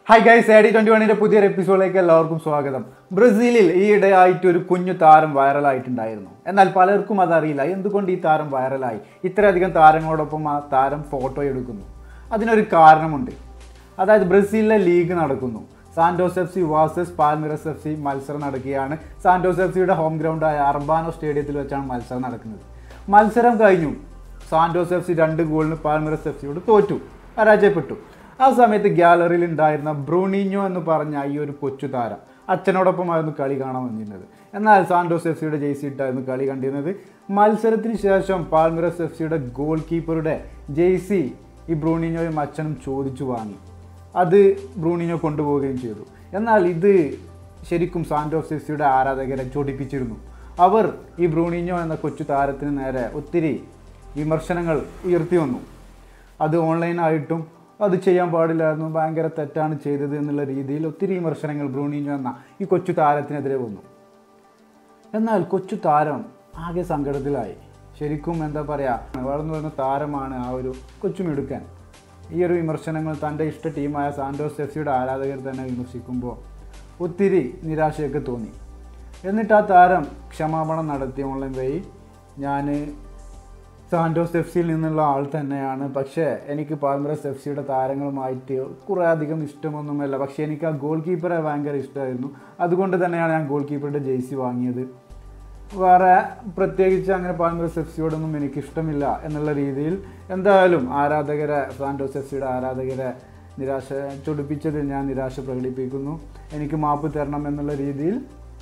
hi guys A D twenty വണ്ണിന്റെ പുതിയൊരു എപ്പിസോഡിലേക്ക് എല്ലാവർക്കും സ്വാഗതം ബ്രസീലിൽ ഈയിടെയായിട്ട് ഒരു കുഞ്ഞു താരം വൈറലായിട്ടുണ്ടായിരുന്നു എന്നാൽ പലർക്കും അതറിയില്ല എന്തുകൊണ്ട് ഈ താരം വൈറലായി ഇത്രയധികം താരങ്ങളോടൊപ്പം ആ താരം ഫോട്ടോ എടുക്കുന്നു അതിനൊരു കാരണമുണ്ട് അതായത് ബ്രസീലിലെ ലീഗ് നടക്കുന്നു Santos F C versus Palmeiras F C മത്സരം നടക്കുകയാണ് സാന്റോസ് എഫ് സിയുടെ ഹോം ഗ്രൗണ്ടായ അർബാനോ സ്റ്റേഡിയത്തിൽ വെച്ചാണ് മത്സരം നടക്കുന്നത് മത്സരം കഴിഞ്ഞു സാന്റോസ് എഫ് സി രണ്ട് ഗോളിന് പാൽമിറസ് എഫ് സിയോട് തോറ്റു പരാജയപ്പെട്ടു ആ സമയത്ത് ഗ്യാലറിയിൽ ഉണ്ടായിരുന്ന ബ്രൂണിഞ്ഞോ എന്ന് പറഞ്ഞ ഈ ഒരു കൊച്ചു താരം അച്ഛനോടൊപ്പമായിരുന്നു കളി കാണാൻ വന്നിരുന്നത് എന്നാൽ സാന്റോസ് എഫ് സിയുടെ ജെയ്സി ഇട്ടായിരുന്നു കളി കണ്ടിരുന്നത് മത്സരത്തിന് ശേഷം പാൽമിറസ് എഫ് സിയുടെ ഗോൾ കീപ്പറുടെ ജെയ്സി ഈ ബ്രൂണിഞ്ഞോയും അച്ഛനും ചോദിച്ചു വാങ്ങി അത് ബ്രൂണിഞ്ഞോ കൊണ്ടുപോവുകയും ചെയ്തു എന്നാൽ ഇത് ശരിക്കും സാന്റോസ് എഫ് സിയുടെ ആരാധകരെ ചൊടിപ്പിച്ചിരുന്നു അവർ ഈ ബ്രൂണിഞ്ഞോ എന്ന കൊച്ചു താരത്തിന് നേരെ ഒത്തിരി വിമർശനങ്ങൾ ഉയർത്തി വന്നു അത് ഓൺലൈനായിട്ടും അത് ചെയ്യാൻ പാടില്ലായിരുന്നു ഭയങ്കര തെറ്റാണ് ചെയ്തത് എന്നുള്ള രീതിയിൽ ഒത്തിരി വിമർശനങ്ങൾ ബ്രൂണിഞ്ഞോ എന്ന ഈ കൊച്ചു താരത്തിനെതിരെ വന്നു എന്നാൽ കൊച്ചു താരം ആകെ സങ്കടത്തിലായി ശരിക്കും എന്താ പറയുക വളർന്നു വരുന്ന താരമാണ് ആ ഒരു കൊച്ചുമിടുക്കൻ ഈ ഒരു വിമർശനങ്ങൾ തൻ്റെ ഇഷ്ട ടീമായ സാന്റോസ് എഫ് സിയുടെ ആരാധകർ തന്നെ വിമർശിക്കുമ്പോൾ ഒത്തിരി നിരാശയൊക്കെ തോന്നി എന്നിട്ട് ആ താരം ക്ഷമാപണം നടത്തി ഓൺലൈൻ വഴി ഞാൻ സാന്റോസ് എഫ് സിയിൽ നിന്നുള്ള ആൾ തന്നെയാണ് പക്ഷേ എനിക്ക് പാൽമറസ് എഫ് സിയുടെ താരങ്ങളുമായിട്ട് കുറേ അധികം ഇഷ്ടമൊന്നുമല്ല പക്ഷേ എനിക്ക് ആ ഗോൾ കീപ്പറെ ഭയങ്കര ഇഷ്ടമായിരുന്നു അതുകൊണ്ട് തന്നെയാണ് ഞാൻ ഗോൾ കീപ്പറുടെ ജേഴ്സി വാങ്ങിയത് വേറെ പ്രത്യേകിച്ച് അങ്ങനെ പാൽമറസ് എഫ് സിയോടൊന്നും എനിക്ക് ഇഷ്ടമില്ല എന്നുള്ള രീതിയിൽ എന്തായാലും ആരാധകരെ സാന്റോസ് എഫ് സിയുടെ ആരാധകരെ നിരാശ ചൊടിപ്പിച്ചതിൽ ഞാൻ നിരാശ പ്രകടിപ്പിക്കുന്നു എനിക്ക് മാപ്പ് തരണം എന്നുള്ള രീതിയിൽ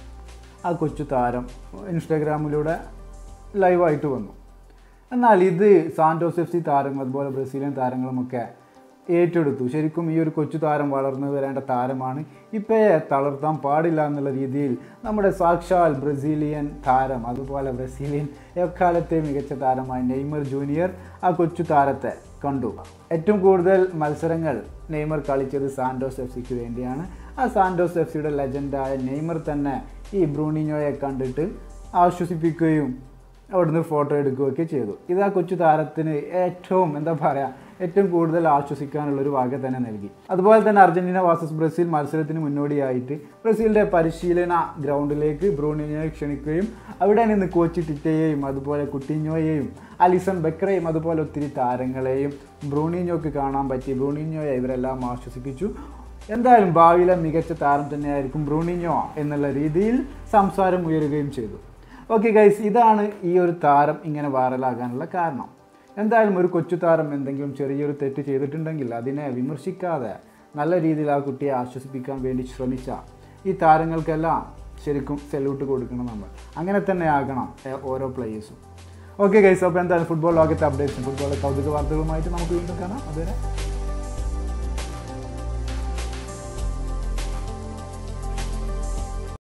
ആ കൊച്ചു താരം ഇൻസ്റ്റാഗ്രാമിലൂടെ ലൈവായിട്ട് വന്നു എന്നാൽ ഇത് സാന്റോസ് എഫ് സി താരങ്ങൾ അതുപോലെ ബ്രസീലിയൻ താരങ്ങളുമൊക്കെ ഏറ്റെടുത്തു ശരിക്കും ഈ ഒരു കൊച്ചു താരം വളർന്നു വരേണ്ട താരമാണ് ഇപ്പോഴേ തളർത്താൻ പാടില്ല എന്നുള്ള രീതിയിൽ നമ്മുടെ സാക്ഷാൽ ബ്രസീലിയൻ താരം അതുപോലെ ബ്രസീലിയൻ എക്കാലത്തെ മികച്ച താരമായ നെയ്മർ ജൂനിയർ ആ കൊച്ചു താരത്തെ കണ്ടു ഏറ്റവും കൂടുതൽ മത്സരങ്ങൾ നെയ്മർ കളിച്ചത് സാന്റോസ് എഫ് സിക്ക് വേണ്ടിയാണ് ആ സാന്റോസ് എഫ് സിയുടെ ലെജൻഡായ നെയ്മർ തന്നെ ഈ ബ്രൂണിനോയെ കണ്ടിട്ട് ആശ്വസിപ്പിക്കുകയും അവിടുന്ന് ഫോട്ടോ എടുക്കുകയൊക്കെ ചെയ്തു ഇത് ആ കൊച്ചു താരത്തിന് ഏറ്റവും എന്താ പറയുക ഏറ്റവും കൂടുതൽ ആശ്വസിക്കാനുള്ള ഒരു വക തന്നെ നൽകി അതുപോലെ തന്നെ അർജന്റീന വാസസ് ബ്രസീൽ മത്സരത്തിന് മുന്നോടിയായിട്ട് ബ്രസീലിൻ്റെ പരിശീലന ഗ്രൗണ്ടിലേക്ക് ബ്രൂണിനോയെ ക്ഷണിക്കുകയും അവിടെ നിന്ന് കോച്ച് ടിറ്റയെയും അതുപോലെ കുട്ടിഞ്ഞോയെയും അലിസൺ ബക്രയും അതുപോലെ ഒത്തിരി താരങ്ങളെയും ബ്രൂണിഞ്ഞോക്ക് കാണാൻ പറ്റി ബ്രൂണിഞ്ഞോയെ ഇവരെല്ലാം ആശ്വസിപ്പിച്ചു എന്തായാലും ഭാവിയിലെ മികച്ച താരം തന്നെയായിരിക്കും ബ്രൂണിഞ്ഞോ എന്നുള്ള രീതിയിൽ സംസാരം ഉയരുകയും ചെയ്തു ഓക്കെ ഗൈസ് ഇതാണ് ഈ ഒരു താരം ഇങ്ങനെ വൈറലാകാനുള്ള കാരണം എന്തായാലും ഒരു കൊച്ചു താരം എന്തെങ്കിലും ചെറിയൊരു തെറ്റ് ചെയ്തിട്ടുണ്ടെങ്കിൽ അതിനെ വിമർശിക്കാതെ നല്ല രീതിയിൽ ആ കുട്ടിയെ ആശ്വസിപ്പിക്കാൻ വേണ്ടി ശ്രമിച്ച ഈ താരങ്ങൾക്കെല്ലാം ശരിക്കും സല്യൂട്ട് കൊടുക്കണം നമ്മൾ അങ്ങനെ തന്നെ ആകണം ഏ, ഓരോ പ്ലേയേഴ്സും ഓക്കെ ഗൈസ് അപ്പോൾ എന്തായാലും ഫുട്ബോൾ ലോകത്തെ അപ്ഡേറ്റ്സും ഫുട്ബോളിലെ കൗതുക വാർത്തകളുമായിട്ട് നമുക്ക് വീണ്ടും കാണാം അതുവരെ